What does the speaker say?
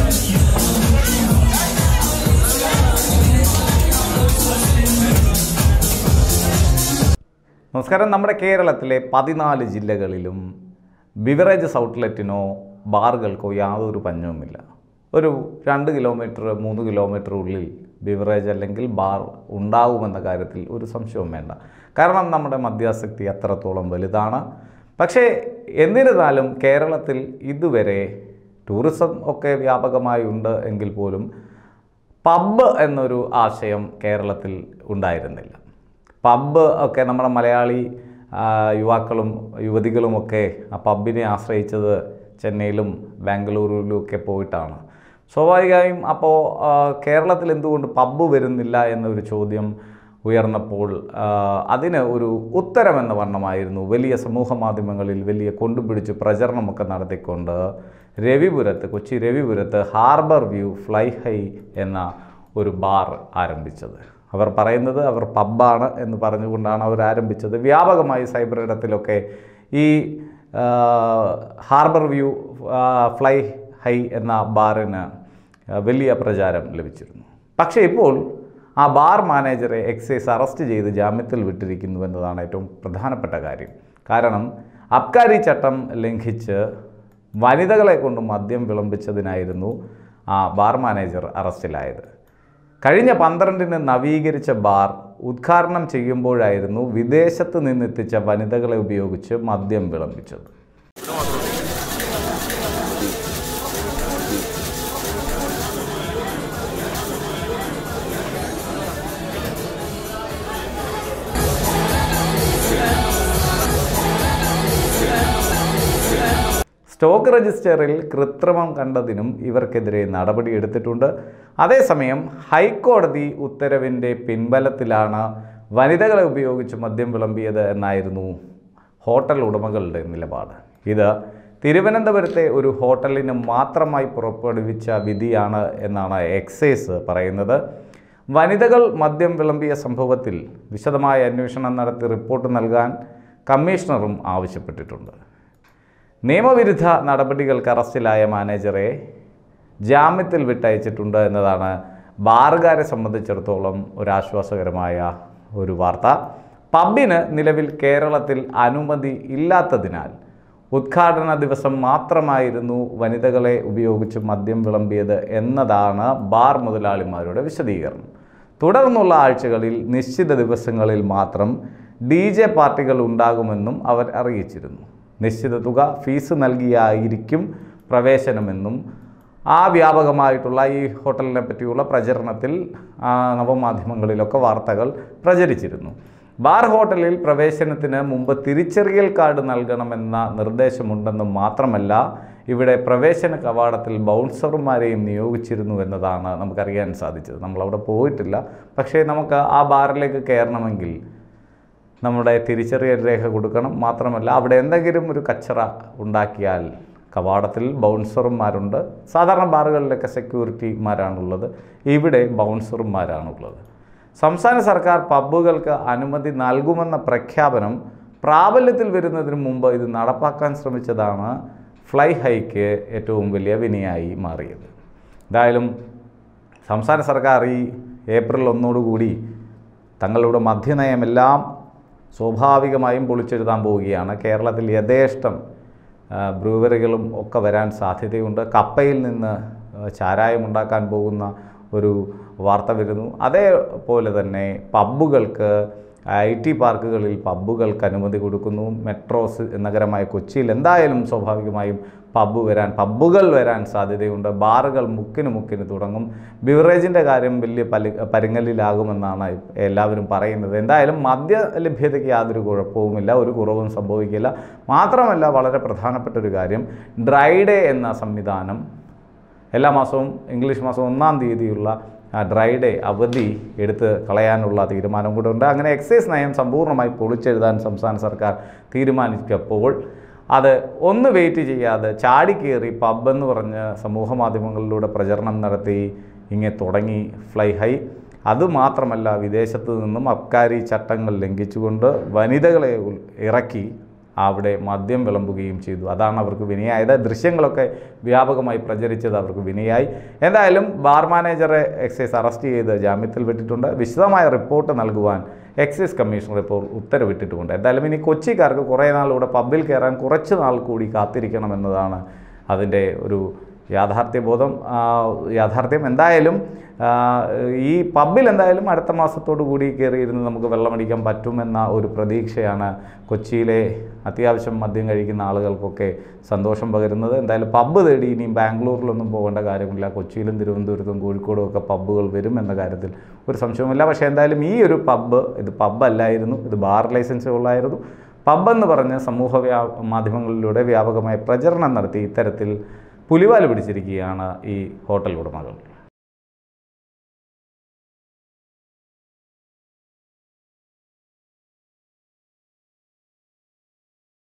നമസ്കാരം നമ്മുടെ കേരളത്തിലെ പതിനാല് ജില്ലകളിലും ബിവറേജസ് ഔട്ട്ലെറ്റിനോ ബാറുകൾക്കോ യാതൊരു പഞ്ഞവുമില്ല ഒരു രണ്ട് കിലോമീറ്റർ മൂന്ന് കിലോമീറ്റർ ഉള്ളിൽ ബിവറേജ് അല്ലെങ്കിൽ ബാർ ഉണ്ടാകുമെന്ന കാര്യത്തിൽ ഒരു സംശയവും വേണ്ട കാരണം നമ്മുടെ മദ്യാസക്തി അത്രത്തോളം വലുതാണ് പക്ഷേ എന്നിരുന്നാലും കേരളത്തിൽ ഇതുവരെ ടൂറിസം ഒക്കെ വ്യാപകമായി ഉണ്ട് എങ്കിൽ പോലും പബ്ബ് എന്നൊരു ആശയം കേരളത്തിൽ ഉണ്ടായിരുന്നില്ല പബ്ബ് ഒക്കെ നമ്മുടെ മലയാളി ആ, യുവാക്കളും യുവതികളുമൊക്കെ ആ പബ്ബിനെ ആശ്രയിച്ചത് ചെന്നൈയിലും ബാംഗ്ലൂരിലും ഒക്കെ പോയിട്ടാണ് സ്വാഭാവികമായും അപ്പോൾ ആ, കേരളത്തിൽ എന്തുകൊണ്ട് പബ്ബ് വരുന്നില്ല എന്നൊരു ചോദ്യം ഉയർന്നപ്പോൾ ആ, അതിന് ഒരു ഉത്തരമെന്ന വണ്ണമായിരുന്നു വലിയ സമൂഹ മാധ്യമങ്ങളിൽ വലിയ കൊണ്ടുപിടിച്ച് പ്രചരണമൊക്കെ നടത്തിക്കൊണ്ട് രവിപുരത്ത് കൊച്ചി രവിപുരത്ത് ഹാർബർ വ്യൂ ഫ്ലൈ ഹൈ എന്ന ഒരു ബാർ ആരംഭിച്ചത് അവർ പറയുന്നത് അവർ പബ്ബാണ് എന്ന് പറഞ്ഞുകൊണ്ടാണ് അവർ ആരംഭിച്ചത് വ്യാപകമായി സൈബർ ഇടത്തിലൊക്കെ ഈ ആ, ഹാർബർ വ്യൂ ആ, ഫ്ലൈ ഹൈ എന്ന ബാറിന് വലിയ പ്രചാരം ലഭിച്ചിരുന്നു പക്ഷേ ഇപ്പോൾ ആ ബാർ മാനേജറെ എക്സൈസ് അറസ്റ്റ് ചെയ്ത് ജാമ്യത്തിൽ വിട്ടിരിക്കുന്നു എന്നതാണ് ഏറ്റവും പ്രധാനപ്പെട്ട കാര്യം കാരണം അബ്കാരി ചട്ടം ലംഘിച്ച് വനിതകളെ കൊണ്ട് മദ്യം വിളമ്പിച്ചതിനായിരുന്നു ആ ബാർ മാനേജർ അറസ്റ്റിലായത് കഴിഞ്ഞ പന്ത്രണ്ടിന് നവീകരിച്ച ബാർ ഉദ്ഘാടനം ചെയ്യുമ്പോഴായിരുന്നു വിദേശത്ത് നിന്നെത്തിച്ച വനിതകളെ ഉപയോഗിച്ച് മദ്യം വിളമ്പിച്ചത് സ്റ്റോക്ക് രജിസ്റ്ററിൽ കൃത്രിമം കണ്ടതിനും ഇവർക്കെതിരെ നടപടിയെടുത്തിട്ടുണ്ട് അതേസമയം ഹൈക്കോടതി ഉത്തരവിൻ്റെ പിൻബലത്തിലാണ് വനിതകളെ ഉപയോഗിച്ച് മദ്യം വിളമ്പിയത് എന്നായിരുന്നു ഹോട്ടൽ ഉടമകളുടെ നിലപാട് ഇത് തിരുവനന്തപുരത്തെ ഒരു ഹോട്ടലിന് മാത്രമായി പുറപ്പെടുവിച്ച വിധിയാണ് എന്നാണ് എക്സൈസ് പറയുന്നത് വനിതകൾ മദ്യം വിളമ്പിയ സംഭവത്തിൽ വിശദമായ അന്വേഷണം നടത്തി റിപ്പോർട്ട് നൽകാൻ കമ്മീഷണറും ആവശ്യപ്പെട്ടിട്ടുണ്ട് നിയമവിരുദ്ധ നടപടികൾക്ക് അറസ്റ്റിലായ മാനേജറെ ജാമ്യത്തിൽ വിട്ടയച്ചിട്ടുണ്ട് എന്നതാണ് ബാറുകാരെ സംബന്ധിച്ചിടത്തോളം ഒരു ആശ്വാസകരമായ ഒരു വാർത്ത പബ്ബിന് നിലവിൽ കേരളത്തിൽ അനുമതി ഇല്ലാത്തതിനാൽ ഉദ്ഘാടന ദിവസം മാത്രമായിരുന്നു വനിതകളെ ഉപയോഗിച്ച് മദ്യം വിളമ്പിയത് എന്നതാണ് ബാർ മുതലാളിമാരുടെ വിശദീകരണം തുടർന്നുള്ള ആഴ്ചകളിൽ നിശ്ചിത ദിവസങ്ങളിൽ മാത്രം ഡി ജെ പാർട്ടികൾ ഉണ്ടാകുമെന്നും അവർ അറിയിച്ചിരുന്നു നിശ്ചിത തുക ഫീസ് നൽകിയായിരിക്കും പ്രവേശനമെന്നും ആ വ്യാപകമായിട്ടുള്ള ഈ ഹോട്ടലിനെ പറ്റിയുള്ള പ്രചരണത്തിൽ ആ, നവമാധ്യമങ്ങളിലൊക്കെ വാർത്തകൾ പ്രചരിച്ചിരുന്നു ബാർ ഹോട്ടലിൽ പ്രവേശനത്തിന് മുമ്പ് തിരിച്ചറിയൽ കാർഡ് നൽകണമെന്ന നിർദ്ദേശമുണ്ടെന്ന് മാത്രമല്ല ഇവിടെ പ്രവേശന കവാടത്തിൽ ബൗൺസർമാരെയും നിയോഗിച്ചിരുന്നു എന്നതാണ് നമുക്കറിയാൻ സാധിച്ചത് നമ്മളവിടെ പോയിട്ടില്ല പക്ഷേ നമുക്ക് ആ ബാറിലേക്ക് കയറണമെങ്കിൽ നമ്മുടെ തിരിച്ചറിയൽ രേഖ കൊടുക്കണം മാത്രമല്ല അവിടെ എന്തെങ്കിലും ഒരു കച്ചറ ഉണ്ടാക്കിയാൽ കവാടത്തിൽ ബൗൺസർമാരുണ്ട് സാധാരണ ബാറുകളിലൊക്കെ സെക്യൂരിറ്റിമാരാണുള്ളത് ഇവിടെ ബൗൺസർമാരാണുള്ളത് സംസ്ഥാന സർക്കാർ പബ്ബുകൾക്ക് അനുമതി നൽകുമെന്ന പ്രഖ്യാപനം പ്രാബല്യത്തിൽ വരുന്നതിന് മുമ്പ് ഇത് നടപ്പാക്കാൻ ശ്രമിച്ചതാണ് ഫ്ലൈ ഹൈക്ക് ഏറ്റവും വലിയ വിനയായി മാറിയത് എന്തായാലും സംസ്ഥാന സർക്കാർ ഈ ഏപ്രിൽ ഒന്നോടുകൂടി തങ്ങളുടെ മദ്യനയമെല്ലാം സ്വാഭാവികമായും പൊളിച്ചെഴുതാൻ പോവുകയാണ് കേരളത്തിൽ യഥേഷ്ടം ആ, ബ്രൂവറികളും ഒക്കെ വരാൻ സാധ്യതയുണ്ട് കപ്പയിൽ നിന്ന് ആ, ചാരായം ഉണ്ടാക്കാൻ പോകുന്ന ഒരു വാർത്ത വരുന്നു അതേപോലെ തന്നെ പബ്ബുകൾക്ക് ഐ ടി പാർക്കുകളിൽ പബ്ബുകൾക്ക് അനുമതി കൊടുക്കുന്നു മെട്രോസ് നഗരമായ കൊച്ചിയിൽ എന്തായാലും സ്വാഭാവികമായും പബ്ബ് വരാൻ പബ്ബുകൾ വരാൻ സാധ്യതയുണ്ട് ബാറുകൾ മുക്കിന് മുക്കിന് തുടങ്ങും ബിവറേജിൻ്റെ കാര്യം വലിയ പലി പരുങ്ങലിലാകുമെന്നാണ് എല്ലാവരും പറയുന്നത് എന്തായാലും മദ്യ ലഭ്യതയ്ക്ക് യാതൊരു കുഴപ്പവുമില്ല ഒരു കുറവും സംഭവിക്കില്ല മാത്രമല്ല വളരെ പ്രധാനപ്പെട്ട ഒരു കാര്യം ഡ്രൈ ഡേ എന്ന സംവിധാനം എല്ലാ മാസവും ഇംഗ്ലീഷ് മാസം ഒന്നാം തീയതിയുള്ള ആ ഡ്രൈ ഡേ അവധി എടുത്ത് കളയാനുള്ള തീരുമാനം കൂടെ ഉണ്ട് അങ്ങനെ എക്സൈസ് നയം സമ്പൂർണ്ണമായി പൊളിച്ചെഴുതാൻ സംസ്ഥാന സർക്കാർ തീരുമാനിച്ചപ്പോൾ അത് ഒന്ന് വെയിറ്റ് ചെയ്യാതെ ചാടിക്കേറി പബ് എന്ന് പറഞ്ഞ് സമൂഹ മാധ്യമങ്ങളിലൂടെ പ്രചരണം നടത്തി ഇങ്ങനെ തുടങ്ങി ഫ്ലൈ ഹൈ അതുമാത്രമല്ല വിദേശത്ത് നിന്നും അബ്കാരി ചട്ടങ്ങൾ ലംഘിച്ചുകൊണ്ട് വനിതകളെ ഉൾ- ഇറക്കി അവിടെ മദ്യം വിളമ്പുകയും ചെയ്തു അതാണ് അവർക്ക് വിനയായത് ദൃശ്യങ്ങളൊക്കെ വ്യാപകമായി പ്രചരിച്ചത് അവർക്ക് വിനയായി എന്തായാലും ബാർ മാനേജറെ എക്സൈസ് അറസ്റ്റ് ചെയ്ത് ജാമ്യത്തിൽ വിട്ടിട്ടുണ്ട് വിശദമായ റിപ്പോർട്ട് നൽകുവാൻ എക്സൈസ് കമ്മീഷണർ ഇപ്പോൾ ഉത്തരവിട്ടിട്ടുമുണ്ട് എന്തായാലും ഇനി കൊച്ചിക്കാർക്ക് കുറേ നാളിലൂടെ പബ്ബിൽ കയറാൻ കുറച്ച് നാൾ കൂടി കാത്തിരിക്കണമെന്നതാണ് അതിൻ്റെ ഒരു യാഥാർത്ഥ്യബോധം ആ, യാഥാർത്ഥ്യം എന്തായാലും ആ, ഈ പബ്ബിൽ എന്തായാലും അടുത്ത മാസത്തോടു കൂടി കയറിയിരുന്ന് നമുക്ക് വെള്ളമടിക്കാൻ പറ്റുമെന്ന ഒരു പ്രതീക്ഷയാണ് കൊച്ചിയിലെ അത്യാവശ്യം മദ്യം കഴിക്കുന്ന ആളുകൾക്കൊക്കെ സന്തോഷം പകരുന്നത് എന്തായാലും പബ്ബ് തേടി ഇനിയും ബാംഗ്ലൂരിലൊന്നും പോകേണ്ട കാര്യമില്ല കൊച്ചിയിലും തിരുവനന്തപുരത്തും കോഴിക്കോടും ഒക്കെ പബ്ബുകൾ വരും എന്ന കാര്യത്തിൽ ഒരു സംശയവുമില്ല പക്ഷേ എന്തായാലും ഈ ഒരു പബ്ബ് ഇത് പബ്ബ് അല്ലായിരുന്നു ഇത് ബാർ ലൈസൻസ് ഉള്ളായിരുന്നു പബ്ബെന്ന് പറഞ്ഞ് സമൂഹ വ്യാ മാധ്യമങ്ങളിലൂടെ വ്യാപകമായ പ്രചരണം നടത്തി ഇത്തരത്തിൽ പുലിവാല് പിടിച്ചിരിക്കുകയാണ് ഈ ഹോട്ടൽ ഉടമകൾ